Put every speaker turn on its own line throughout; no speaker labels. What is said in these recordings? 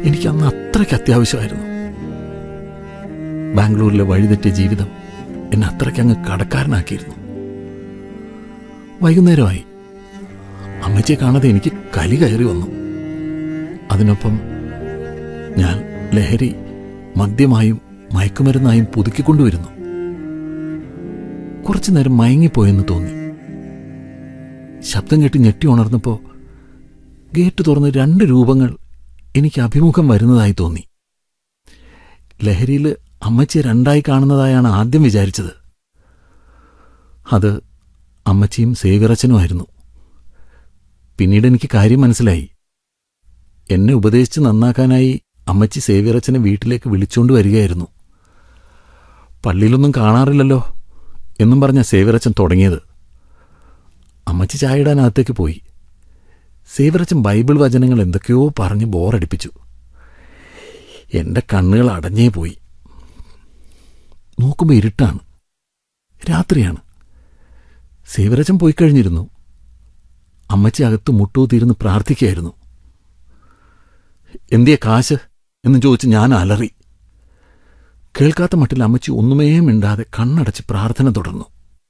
എനിക്ക് അന്ന് അത്രയ്ക്ക് അത്യാവശ്യമായിരുന്നു ബാംഗ്ലൂരിലെ വഴിതെറ്റിയ ജീവിതം എന്നെ അത്രയ്ക്ക് അങ്ങ് കടക്കാരനാക്കിയിരുന്നു വൈകുന്നേരമായി അമ്മച്ചിയെ കാണാതെ എനിക്ക് കലി കയറി വന്നു അതിനൊപ്പം ഞാൻ ലഹരി മദ്യമായും മയക്കുമരുന്നായും പുതുക്കിക്കൊണ്ടുവരുന്നു കുറച്ചു നേരം മയങ്ങിപ്പോയെന്ന് തോന്നി ശബ്ദം കേട്ട് ഞെട്ടി ഉണർന്നപ്പോ ഗേറ്റ് തുറന്ന് രണ്ട് രൂപങ്ങൾ എനിക്ക് അഭിമുഖം വരുന്നതായി തോന്നി ലഹരിയിൽ അമ്മച്ചിയെ രണ്ടായി കാണുന്നതായാണ് ആദ്യം വിചാരിച്ചത് അത് അമ്മച്ചിയും സേവിറച്ചനുമായിരുന്നു പിന്നീട് എനിക്ക് കാര്യം മനസ്സിലായി എന്നെ ഉപദേശിച്ച് നന്നാക്കാനായി അമ്മച്ചി സേവിറച്ചനെ വീട്ടിലേക്ക് വിളിച്ചുകൊണ്ട് വരികയായിരുന്നു പള്ളിയിലൊന്നും കാണാറില്ലല്ലോ എന്നും പറഞ്ഞ സേവിറച്ചൻ തുടങ്ങിയത് അമ്മച്ചി ചായയിടാനകത്തേക്ക് പോയി സേവിറച്ചൻ ബൈബിൾ വചനങ്ങൾ എന്തൊക്കെയോ പറഞ്ഞ് ബോറടിപ്പിച്ചു എന്റെ കണ്ണുകൾ അടഞ്ഞേ പോയി നോക്കുമ്പോൾ ഇരുട്ടാണ് രാത്രിയാണ് സേവിറച്ചൻ പോയി കഴിഞ്ഞിരുന്നു അമ്മച്ചി അകത്ത് മുട്ടൂത്തിയിരുന്ന് പ്രാർത്ഥിക്കുകയായിരുന്നു എന്തിയെ കാശ് എന്ന് ചോദിച്ച് ഞാൻ അലറി കേൾക്കാത്ത മട്ടിൽ അമ്മച്ചി ഒന്നുമേ മിണ്ടാതെ കണ്ണടച്ച് പ്രാർത്ഥന തുടർന്നു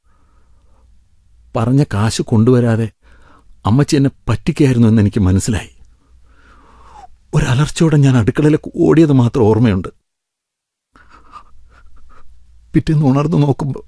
പറഞ്ഞ കാശ് കൊണ്ടുവരാതെ അമ്മച്ചി എന്നെ പറ്റിക്കായിരുന്നു എന്ന് എനിക്ക് മനസ്സിലായി ഒരലർച്ചയോടെ ഞാൻ അടുക്കളയിലേക്ക് ഓടിയത് മാത്രം ഓർമ്മയുണ്ട് പിറ്റേന്ന് ഉണർന്നു നോക്കുമ്പോൾ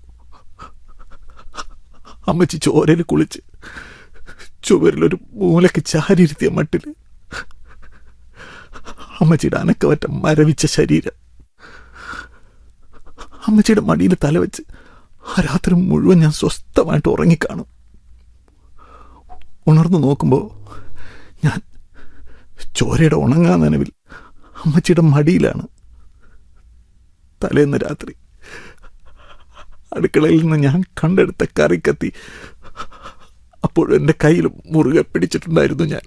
അമ്മച്ചി ചോരയിൽ കുളിച്ച് ചുവരിലൊരു മൂലയ്ക്ക് ചാരിയിരുത്തിയ മട്ടില് അമ്മച്ചിയുടെ അനക്കവറ്റ മരവിച്ച ശരീരം അമ്മച്ചിയുടെ മടിയിൽ തലവെച്ച് ആ രാത്രി മുഴുവൻ ഞാൻ സ്വസ്ഥമായിട്ട് ഉറങ്ങിക്കാണും ഉണർന്നു നോക്കുമ്പോൾ ഞാൻ ചോരയുടെ ഉണങ്ങാ നനവിൽ അമ്മച്ചിയുടെ മടിയിലാണ് തലേന്ന് രാത്രി അടുക്കളയിൽ നിന്ന് ഞാൻ കണ്ടെടുത്ത കറിക്കത്തി അപ്പോഴും എൻ്റെ കയ്യിൽ മുറുകെ പിടിച്ചിട്ടുണ്ടായിരുന്നു ഞാൻ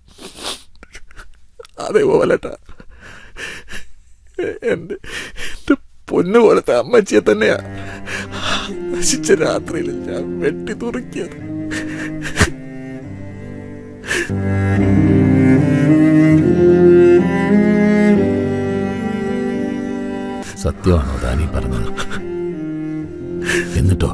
അതേപോലെട്ടാ എൻ്റെ എൻ്റെ പൊന്നു പോലത്തെ അമ്മച്ചിയെ തന്നെയാ നശിച്ച രാത്രിയിൽ ഞാൻ വെട്ടി തുറക്കിയത് സത്യമാണോ താനീ പറഞ്ഞത് എന്നിട്ടോ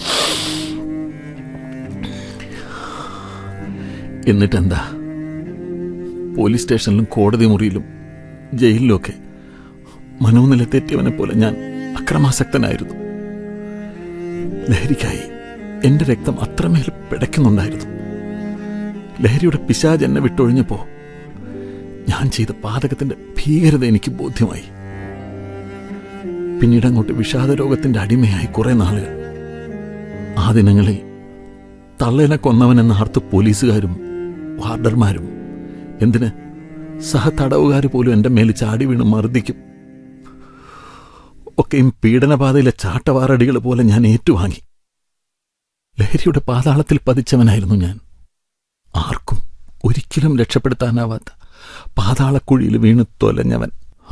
എന്നിട്ടെന്താ പോലീസ് സ്റ്റേഷനിലും കോടതി മുറിയിലും ജയിലിലുമൊക്കെ മനോനില തെറ്റിയവനെ പോലെ ഞാൻ അക്രമാസക്തനായിരുന്നു ലഹരിക്കായി എന്റെ രക്തം അത്രമേൽ പിടയ്ക്കുന്നുണ്ടായിരുന്നു ലഹരിയുടെ പിശാജ് എന്നെ വിട്ടൊഴിഞ്ഞപ്പോ ഞാൻ ചെയ്ത പാതകത്തിന്റെ ഭീകരത എനിക്ക് ബോധ്യമായി പിന്നീട് അങ്ങോട്ട് വിഷാദ രോഗത്തിന്റെ അടിമയായി കുറെ നാളുകൾ ആ ദിനങ്ങളിൽ തള്ളേനെ കൊന്നവനെന്ന് ആർത്ത് പോലീസുകാരും വാർഡർമാരും എന്തിന് സഹതടവുകാർ പോലും എൻ്റെ മേൽ ചാടി വീണ് മർദ്ദിക്കും ഒക്കെയും പീഡനപാതയിലെ ചാട്ടവാറടികൾ പോലെ ഞാൻ ഏറ്റുവാങ്ങി ലഹരിയുടെ പാതാളത്തിൽ പതിച്ചവനായിരുന്നു ഞാൻ ആർക്കും ഒരിക്കലും രക്ഷപ്പെടുത്താനാവാത്ത പാതാളക്കുഴിയിൽ വീണ് തൊലഞ്ഞവൻ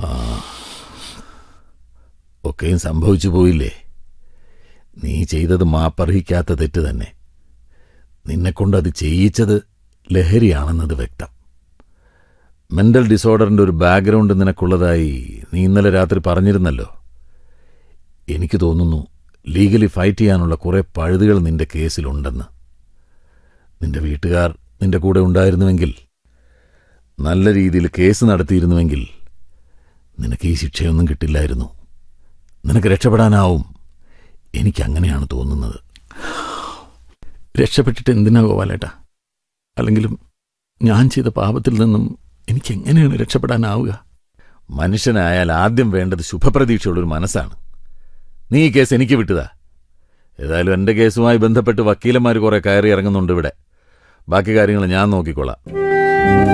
ഒക്കെയും സംഭവിച്ചു പോയില്ലേ നീ ചെയ്തത് മാപ്പർഹിക്കാത്ത തെറ്റ് തന്നെ നിന്നെക്കൊണ്ട് അത് ചെയ്യിച്ചത് ലഹരിയാണെന്നത് വ്യക്തം മെന്റൽ ഡിസോർഡറിന്റെ ഒരു ബാക്ക്ഗ്രൗണ്ട് നിനക്കുള്ളതായി നീ ഇന്നലെ രാത്രി പറഞ്ഞിരുന്നല്ലോ എനിക്ക് തോന്നുന്നു ലീഗലി ഫൈറ്റ് ചെയ്യാനുള്ള കുറെ പഴുതുകൾ നിന്റെ കേസിലുണ്ടെന്ന് നിന്റെ വീട്ടുകാർ നിന്റെ കൂടെ ഉണ്ടായിരുന്നുവെങ്കിൽ നല്ല രീതിയിൽ കേസ് നടത്തിയിരുന്നുവെങ്കിൽ നിനക്ക് ഈ ശിക്ഷയൊന്നും കിട്ടില്ലായിരുന്നു നിനക്ക് രക്ഷപ്പെടാനാവും എനിക്കങ്ങനെയാണ് തോന്നുന്നത് രക്ഷപ്പെട്ടിട്ട് എന്തിനാ ഗോപാലേട്ടാ അല്ലെങ്കിലും ഞാൻ ചെയ്ത പാപത്തിൽ നിന്നും എനിക്ക് എങ്ങനെയാണ് രക്ഷപ്പെടാനാവുക മനുഷ്യനായാൽ ആദ്യം വേണ്ടത് ശുഭപ്രതീക്ഷയുള്ളൊരു മനസ്സാണ് നീ ഈ കേസ് എനിക്ക് വിട്ടതാ ഏതായാലും എന്റെ കേസുമായി ബന്ധപ്പെട്ട് വക്കീലന്മാർ കുറെ കയറി ഇറങ്ങുന്നുണ്ട് ഇവിടെ ബാക്കി കാര്യങ്ങൾ ഞാൻ നോക്കിക്കൊള്ളാം